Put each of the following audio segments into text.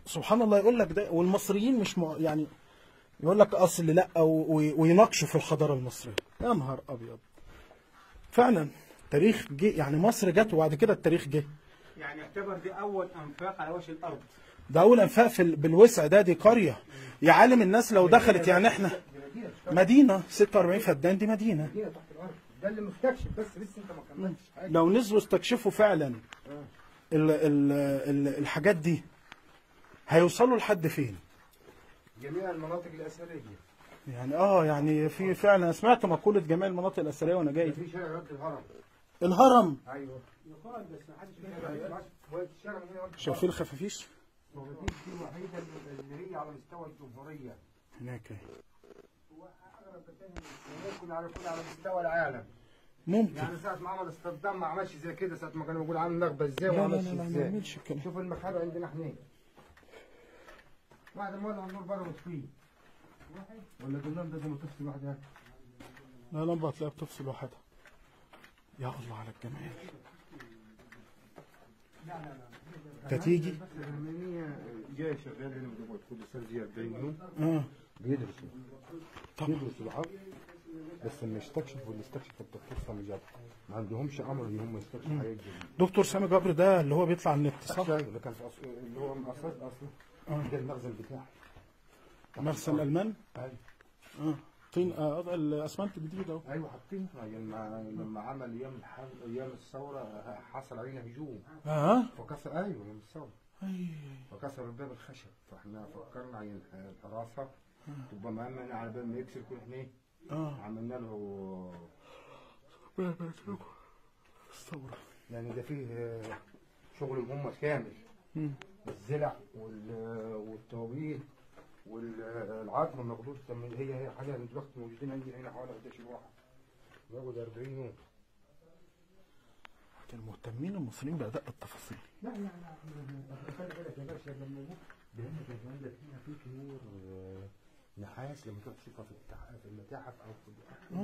سبحان الله يقول لك ده والمصريين مش م... يعني يقول لك اصل لا و- وي- ويناقشوا في الحضاره المصريه يا نهار ابيض فعلا تاريخ جه يعني مصر جت وبعد كده التاريخ جه يعني يعتبر دي اول انفاق على وجه الارض ده اول انفاق في ال- بالوسع ده دي قريه يا عالم الناس لو دخلت يعني احنا مدينه 46 فدان دي مدينه مدينه تحت الارض ده اللي مستكشف بس لسه انت ما كملتش حاجه لو نزلوا استكشفوا فعلا ال ال ال الحاجات دي هيوصلوا لحد فين جميع المناطق الاثريه يعني اه يعني في فعلا أنا سمعت مقولة جميع المناطق الأثرية وأنا جاي في شارع رد الهرم الهرم ايوه يقال بس ما حدش الشارع من هنا شايفين الخفافيش الخفافيش دي الوحيده اللي هي على مستوى الجمهوريه هناك أهي. واغرب ممكن على كل على مستوى العالم ممكن يعني ساعة ما عمل استخدام ما عملش زي كده ساعة ما كانوا بيقولوا عامل نخبة ازاي لا وما لا عملش لا لا ما ازاي يعملش كده شوف المخابئ عندنا احنا واحد مولع النور بره وطفيه ولا قلنا ده زي ما تفصل واحد هيك لا لمبة هتلاقيها بتفصل لوحدها يا الله على الجمال انت تيجي بس الألمانية جاي شغال هنا بدبي كل سنة زي 40 يوم اه بيدرسوا طبعا بيدرسوا العقل بس لما يستكشفوا واللي استكشف الدكتور سامي جابر ما عندهمش امر ان هم يستكشفوا حاجات جديده دكتور سامي جبر ده اللي هو بيطلع على النت صح؟ اللي كان في أصل اللي هو من اساس اصلا ده المخزن بتاعه مرسى الألمان ايوه اه طين اه الأسمنت الجديد أهو ايوه حاطين لما لما عمل ايام الحرب ايام الثوره حصل علينا هجوم اه فكسر ايوه يوم الثوره أي. فكسر الباب الخشب فاحنا فكرنا عن الحراسه تبقى مأمن على بال ما يكسر كل احنا إيه؟ اه عملنا له الثورة يعني ده فيه آه، شغل الأمة كامل مم. الزرع وال- والتوابيت والعظم المخدود هي هي حاجة دلوقتي موجودين عندي هنا حوالي 11 واحد بياخد 40 يوم المهتمين المصريين بأداء التفاصيل لا لا لا خلي بالك يا باشا لما جه بيقول لك يا لك هنا في طيور آه، نحاس لما تروح تشوفها في التح- في المتاحف او في و-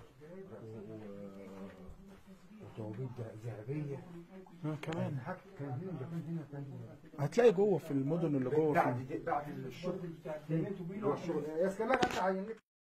و- وتوابيت ذهبيه اه كمان حاجة كان هنا ده كان هنا كان هتلاقي جوه في المدن اللي جوه في بعد بعد الشغل اللي هو الشغل يا سلام انت عينت